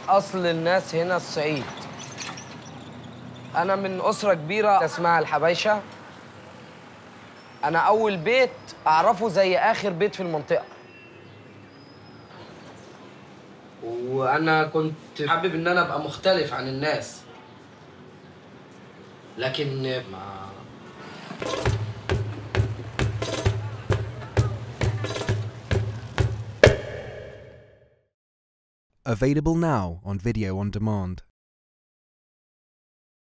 اصل الناس هنا الصعيد انا من اسره كبيره اسمها الحبايشه انا اول بيت اعرفه زي اخر بيت في المنطقه وانا كنت حابب ان انا ابقى مختلف عن الناس لكن ما Available now on video on demand.